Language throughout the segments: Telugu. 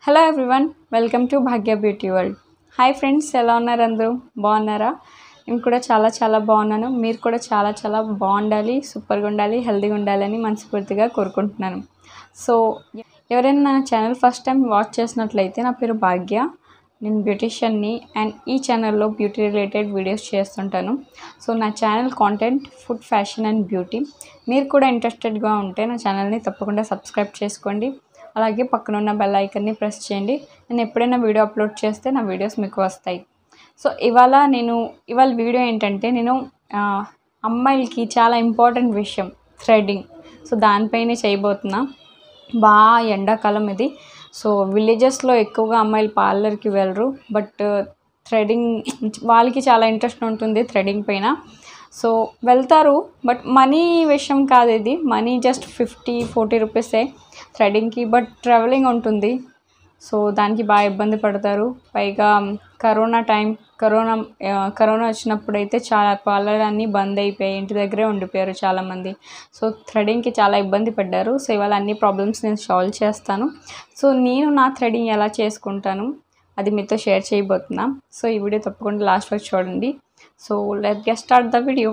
hello everyone welcome to Bhagya beauty world hi friends ఎలా ఉన్నారు అందరూ బాగున్నారా నేను కూడా చాలా చాలా బాగున్నాను మీరు కూడా చాలా చాలా బాగుండాలి సూపర్గా ఉండాలి హెల్తీగా ఉండాలని మనస్ఫూర్తిగా కోరుకుంటున్నాను సో ఎవరైనా నా ఛానల్ ఫస్ట్ టైం వాచ్ చేసినట్లయితే నా పేరు భాగ్య నేను బ్యూటిషియన్ని అండ్ ఈ ఛానల్లో బ్యూటీ రిలేటెడ్ వీడియోస్ చేస్తుంటాను సో నా channel content food fashion and beauty మీరు కూడా ఇంట్రెస్టెడ్గా ఉంటే నా ఛానల్ని తప్పకుండా సబ్స్క్రైబ్ చేసుకోండి అలాగే పక్కన ఉన్న బెల్ ఐకన్ని ప్రెస్ చేయండి నేను ఎప్పుడైనా వీడియో అప్లోడ్ చేస్తే నా వీడియోస్ మీకు వస్తాయి సో ఇవాళ నేను ఇవాళ వీడియో ఏంటంటే నేను ఆ, అమ్మాయిలకి చాలా ఇంపార్టెంట్ విషయం థ్రెడ్డింగ్ సో దానిపైనే చేయబోతున్నా బాగా ఎండాకాలం ఇది సో విలేజెస్లో ఎక్కువగా అమ్మాయిలు పార్లర్కి వెళ్ళరు బట్ థ్రెడింగ్ వాళ్ళకి చాలా ఇంట్రెస్ట్ ఉంటుంది థ్రెడింగ్ పైన సో వెళ్తారు బట్ మనీ విషయం కాదు ఇది మనీ జస్ట్ ఫిఫ్టీ ఫోర్టీ రూపీసే థ్రెడింగ్కి బట్ ట్రావెలింగ్ ఉంటుంది సో దానికి బాగా ఇబ్బంది పడతారు పైగా కరోనా టైం కరోనా ఆ, కరోనా వచ్చినప్పుడు అయితే చాలా పార్లర్ అన్నీ బంద్ అయిపోయాయి ఇంటి దగ్గరే ఉండిపోయారు చాలామంది సో థ్రెడింగ్కి చాలా ఇబ్బంది పడ్డారు సో ఇవాళ అన్ని ప్రాబ్లమ్స్ నేను సాల్వ్ చేస్తాను సో నేను నా థ్రెడింగ్ ఎలా చేసుకుంటాను అది మీతో షేర్ చేయబోతున్నా సో ఈ వీడియో తప్పకుండా లాస్ట్ వరకు చూడండి so let get start the video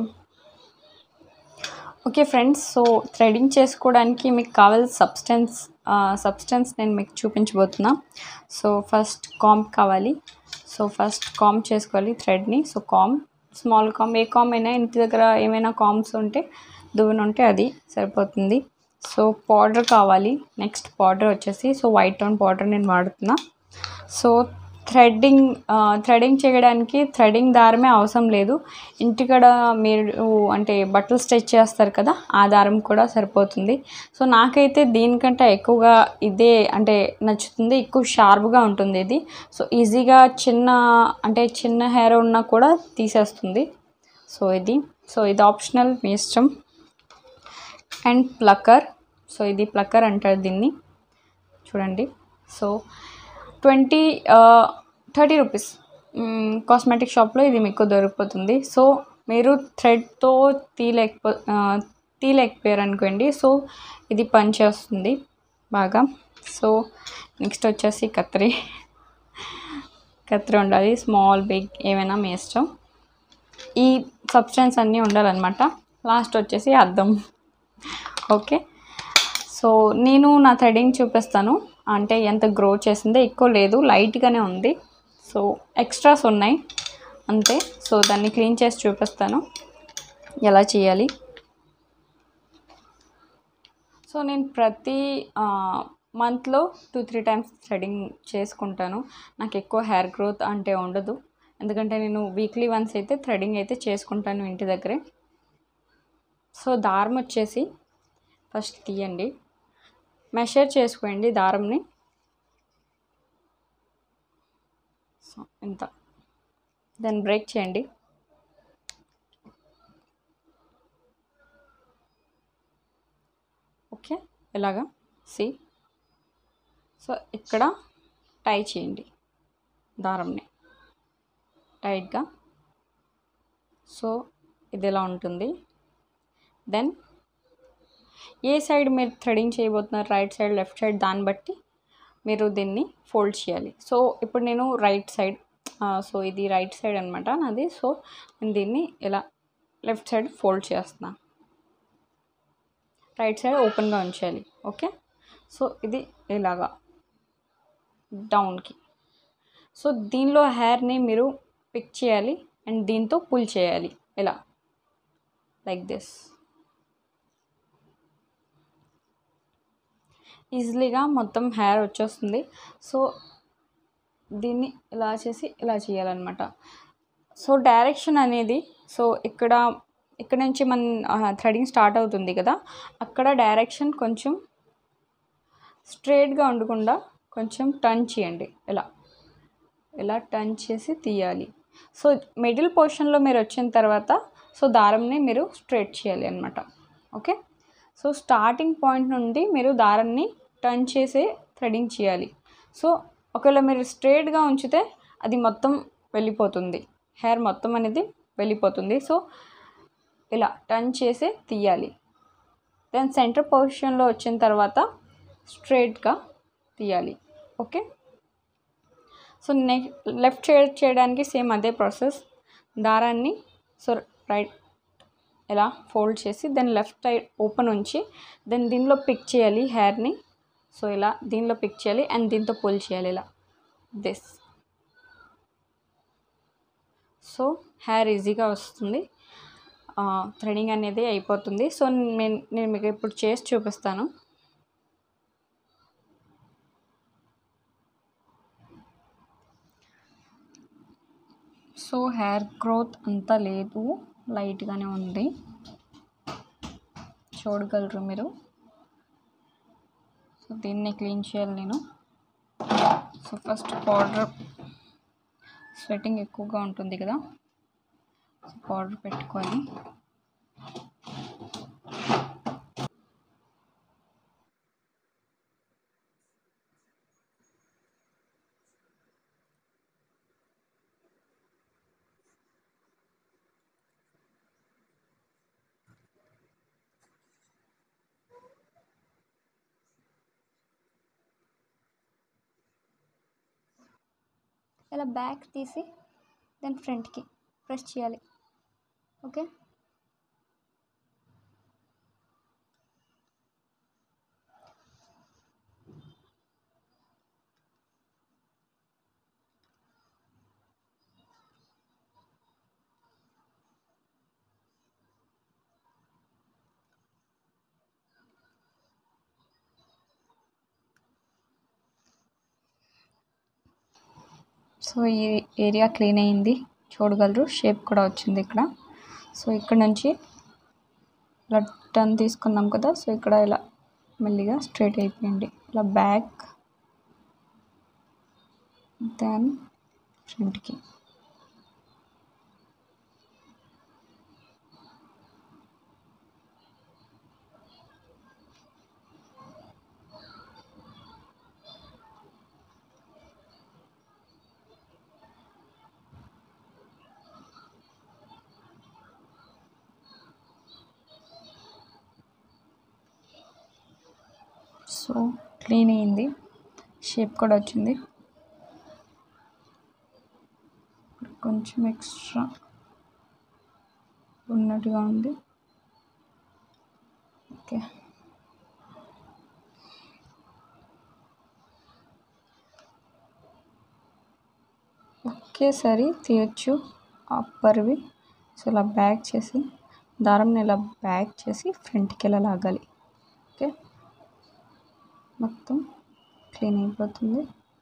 okay friends so threading చేసుకోవడానికి మీకు కావాల్సిన సబ్స్టెన్స్ సబ్స్టెన్స్ నేను మీకు చూపించబోతున్నా సో ఫస్ట్ కామ్ కావాలి సో ఫస్ట్ కామ్ చేసుకోవాలి థ్రెడ్ని సో కామ్ స్మాల్ కామ్ ఏ కామ్ అయినా ఇంటి దగ్గర ఏమైనా కామ్స్ ఉంటే దువ్వెన ఉంటే అది సరిపోతుంది సో పౌడర్ కావాలి నెక్స్ట్ పౌడర్ వచ్చేసి సో వైట్ టోన్ పౌడర్ నేను వాడుతున్నా సో థ్రెడ్డింగ్ థ్రెడింగ్ చేయడానికి థ్రెడింగ్ దారమే అవసరం లేదు ఇంటికాడ మీరు అంటే బట్టలు స్టిచ్ చేస్తారు కదా ఆ దారం కూడా సరిపోతుంది సో నాకైతే దీనికంటే ఎక్కువగా ఇదే అంటే నచ్చుతుంది ఎక్కువ షార్ప్గా ఉంటుంది ఇది సో ఈజీగా చిన్న అంటే చిన్న హెయిర్ ఉన్నా కూడా తీసేస్తుంది సో ఇది సో ఇది ఆప్షనల్ మీ ఇష్టం అండ్ ప్లక్కర్ సో ఇది ప్లక్కర్ అంటారు దీన్ని చూడండి so twenty thirty rupees cosmetic షాప్లో ఇది మీకు దొరికిపోతుంది సో మీరు థ్రెడ్తో తీయలేకపో ఆ, తీయలేకపోయారు అనుకోండి సో ఇది పని చేస్తుంది బాగా సో నెక్స్ట్ వచ్చేసి కత్రి కత్రి ఉండాలి స్మాల్ బిగ్ ఏమైనా మీ ఇష్టం ఈ సబ్స్టెన్స్ అన్నీ ఉండాలన్నమాట లాస్ట్ వచ్చేసి అద్దం ఓకే సో నేను నా థ్రెడింగ్ చూపిస్తాను అంటే ఎంత గ్రో చేసిందో ఎక్కువ లేదు లైట్గానే ఉంది సో ఎక్స్ట్రాస్ ఉన్నాయి అంతే సో దాన్ని క్లీన్ చేసి చూపిస్తాను ఎలా చేయాలి సో నేను ప్రతి మంత్లో టూ త్రీ టైమ్స్ థ్రెడింగ్ చేసుకుంటాను నాకు ఎక్కువ హెయిర్ గ్రోత్ అంటే ఉండదు ఎందుకంటే నేను వీక్లీ వన్స్ అయితే థ్రెడింగ్ అయితే చేసుకుంటాను ఇంటి దగ్గరే సో దారం వచ్చేసి ఫస్ట్ తీయండి మెషర్ చేసుకోండి దారంని సో ఇంత దెన్ బ్రేక్ చేయండి ఓకే ఇలాగా సి సో ఇక్కడ టై చేయండి దారంని టైట్గా సో ఇది ఇలా ఉంటుంది దెన్ ఏ సైడ్ మీరు థ్రెడింగ్ చేయబోతున్నారు రైట్ సైడ్ లెఫ్ట్ సైడ్ దాన్ని బట్టి మీరు దీన్ని ఫోల్డ్ చేయాలి సో ఇప్పుడు నేను రైట్ సైడ్ సో ఇది రైట్ సైడ్ అనమాట నాది సో నేను దీన్ని ఇలా లెఫ్ట్ సైడ్ ఫోల్డ్ చేస్తున్నా రైట్ సైడ్ ఓపెన్గా ఉంచాలి ఓకే సో ఇది ఇలాగా డౌన్కి సో దీనిలో హెయిర్ని మీరు పిక్ చేయాలి అండ్ దీంతో పుల్ చేయాలి ఇలా లైక్ దిస్ ఈజీగా మొత్తం హెయిర్ వచ్చేస్తుంది సో దీన్ని ఇలా చేసి ఇలా చేయాలన్నమాట సో డైరెక్షన్ అనేది సో ఇక్కడ ఇక్కడ నుంచి మన థ్రెడింగ్ స్టార్ట్ అవుతుంది కదా అక్కడ డైరెక్షన్ కొంచెం స్ట్రైట్గా ఉండకుండా కొంచెం టర్న్ చేయండి ఇలా ఇలా టర్న్ చేసి తీయాలి సో మిడిల్ పోర్షన్లో మీరు వచ్చిన తర్వాత సో దారంని మీరు స్ట్రైట్ చేయాలి అనమాట ఓకే సో స్టార్టింగ్ పాయింట్ నుండి మీరు దారాన్ని టర్న్ చేసే థ్రెడింగ్ చేయాలి సో ఒకవేళ మీరు స్ట్రైట్గా ఉంచితే అది మొత్తం వెళ్ళిపోతుంది హెయిర్ మొత్తం అనేది వెళ్ళిపోతుంది సో ఇలా టర్న్ చేసే తీయాలి దెన్ సెంటర్ పొజిషన్లో వచ్చిన తర్వాత స్ట్రైట్గా తీయాలి okay so neck left side చేయడానికి సేమ్ అదే ప్రాసెస్ దారాన్ని సో రైట్ ఇలా ఫోల్డ్ చేసి దెన్ లెఫ్ట్ సైడ్ ఓపెన్ ఉంచి దెన్ దీనిలో పిక్ చేయాలి హెయిర్ని సో ఇలా దీనిలో పిక్ చేయాలి అండ్ దీంతో పుల్ చేయాలి ఇలా దిస్ సో హెయిర్ ఈజీగా వస్తుంది థ్రెడింగ్ అనేది అయిపోతుంది సో నేను నేను మీకు ఇప్పుడు చేసి చూపిస్తాను సో హెయిర్ గ్రోత్ అంతా లేదు లైట్గానే ఉంది చూడగలరు మీరు సో దీన్ని క్లీన్ చేయాలి నేను సో ఫస్ట్ పౌడర్ స్వెట్టింగ్ ఎక్కువగా ఉంటుంది కదా సో పౌడర్ పెట్టుకొని ఇలా బ్యాక్ తీసి దెన్ ఫ్రంట్కి ప్రెస్ చేయాలి ఓకే సో ఈ ఏరియా క్లీన్ అయింది చూడగలరు షేప్ కూడా వచ్చింది ఇక్కడ సో ఇక్కడ నుంచి ఇలా టర్న్ తీసుకున్నాం కదా సో ఇక్కడ ఇలా మెల్లిగా స్ట్రైట్ అయిపోయింది ఇలా బ్యాక్ దెన్ ఫ్రంట్కి సో క్లీన్ అయింది షేప్ కూడా వచ్చింది కొంచెం ఎక్స్ట్రా ఉన్నట్టుగా ఉంది ఓకే ఒకేసారి తీయచ్చు అప్పర్వి సో ఇలా బ్యాక్ చేసి దారంని ఇలా బ్యాక్ చేసి ఫ్రంట్కి ఇలా లాగాలి ఓకే మొత్తం క్లీన్ అయిపోతుంది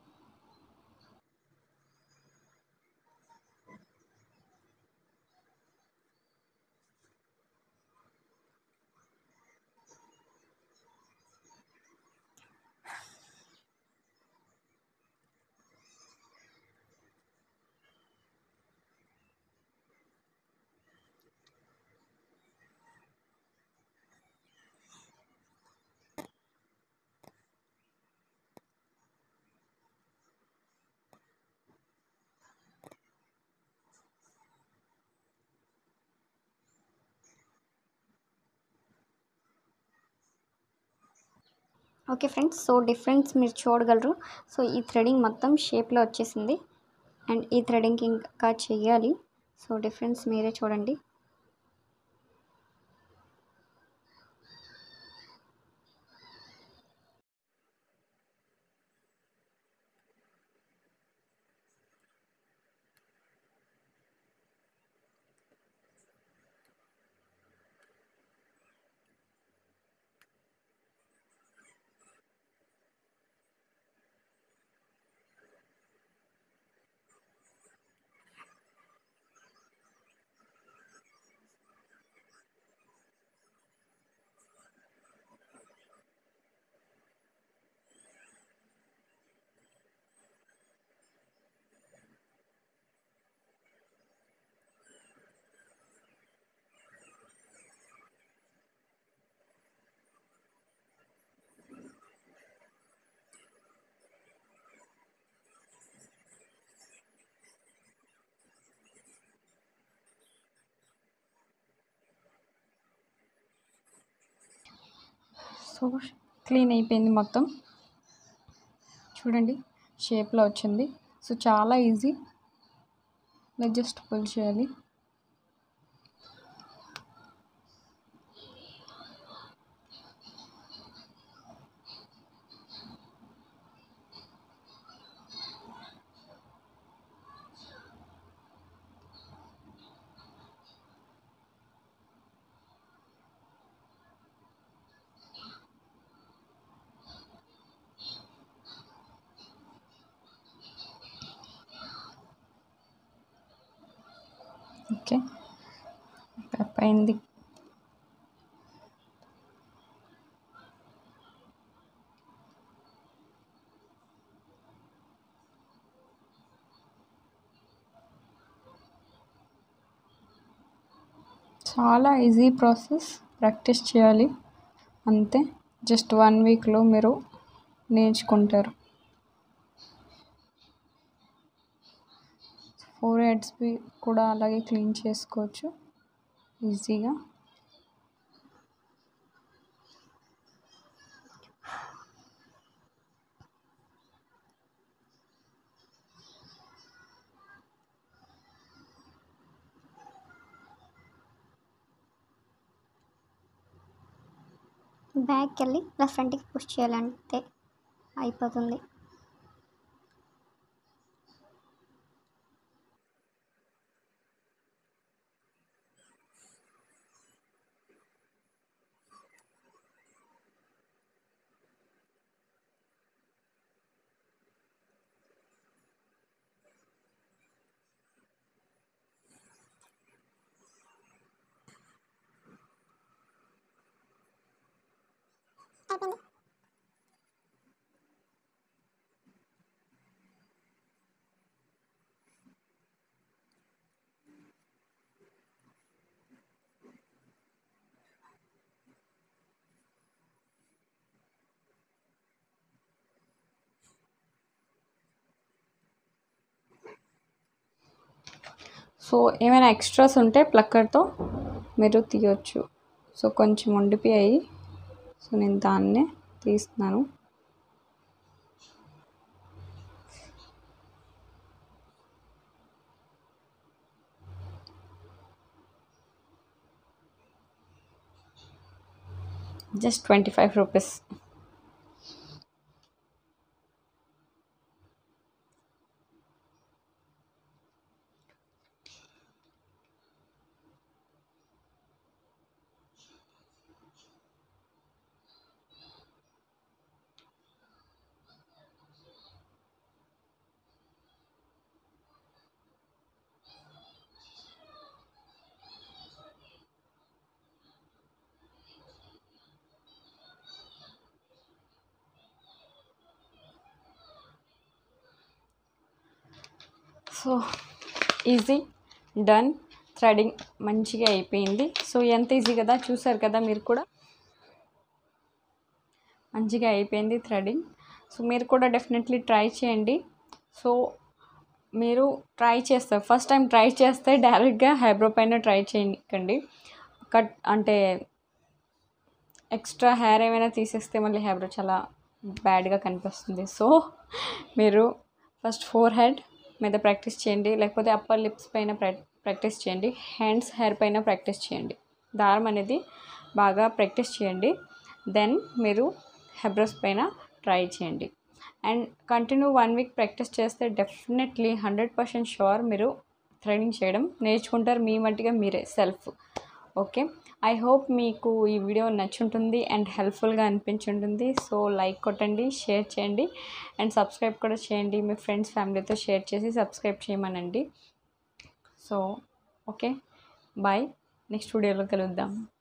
ఓకే ఫ్రెండ్స్ సో డిఫరెన్స్ మీరు చూడగలరు సో ఈ థ్రెడింగ్ మొత్తం షేప్లో వచ్చేసింది అండ్ ఈ థ్రెడింగ్ ఇంకా చెయ్యాలి సో డిఫరెన్స్ మీరే చూడండి సో క్లీన్ అయిపోయింది మొత్తం చూడండి షేప్లో వచ్చింది సో చాలా ఈజీ ఇలా జస్ట్ పుల్ చేయాలి ఓకే పెప్ అయింది చాలా ఈజీ ప్రాసెస్ ప్రాక్టీస్ చేయాలి అంతే జస్ట్ వన్ వీక్లో మీరు నేర్చుకుంటారు ఫోర్ హెడ్స్ కూడా అలాగే క్లీన్ చేసుకోవచ్చు ఈజీగా బ్యాక్కి వెళ్ళి ఇలా ఫ్రంట్కి పుష్ చేయాలంటే అయిపోతుంది సో ఏమైనా ఎక్స్ట్రాస్ ఉంటే ప్లక్కర్తో మీరు తీయొచ్చు సో కొంచెం ఉండిపోయాయి సో నేను దాన్నే తీస్తున్నాను just twenty five rupees so easy done threading మంచిగా అయిపోయింది సో ఎంత ఈజీ కదా చూసారు కదా మీరు కూడా మంచిగా అయిపోయింది థ్రెడింగ్ సో మీరు కూడా డెఫినెట్లీ ట్రై చేయండి సో మీరు ట్రై చేస్తారు ఫస్ట్ టైం ట్రై చేస్తే డైరెక్ట్గా హైబ్రో పైన ట్రై చేయకండి కట్ అంటే ఎక్స్ట్రా హెయిర్ ఏమైనా తీసేస్తే మళ్ళీ హైబ్రో చాలా బ్యాడ్గా కనిపిస్తుంది సో మీరు ఫస్ట్ ఫోర్ హెడ్ మీద ప్రాక్టీస్ చేయండి లేకపోతే అప్పర్ లిప్స్ పైన ప్రాక్టీస్ చేయండి హ్యాండ్స్ హెయిర్ పైన ప్రాక్టీస్ చేయండి దారం అనేది బాగా ప్రాక్టీస్ చేయండి దెన్ మీరు హెబ్రోస్ పైన ట్రై చేయండి and continue one week practice చేస్తే డెఫినెట్లీ హండ్రెడ్ పర్సెంట్ షూర్ మీరు థ్రెడింగ్ చేయడం నేర్చుకుంటారు మీ మట్టిగా మీరే సెల్ఫ్ ఓకే ఐ హోప్ మీకు ఈ వీడియో నచ్చుంటుంది అండ్ హెల్ప్ఫుల్గా అనిపించుంటుంది సో లైక్ కొట్టండి షేర్ చేయండి అండ్ సబ్స్క్రైబ్ కూడా చేయండి మీ ఫ్రెండ్స్ ఫ్యామిలీతో షేర్ చేసి సబ్స్క్రైబ్ చేయమనండి సో ఓకే బాయ్ నెక్స్ట్ వీడియోలో కలుద్దాం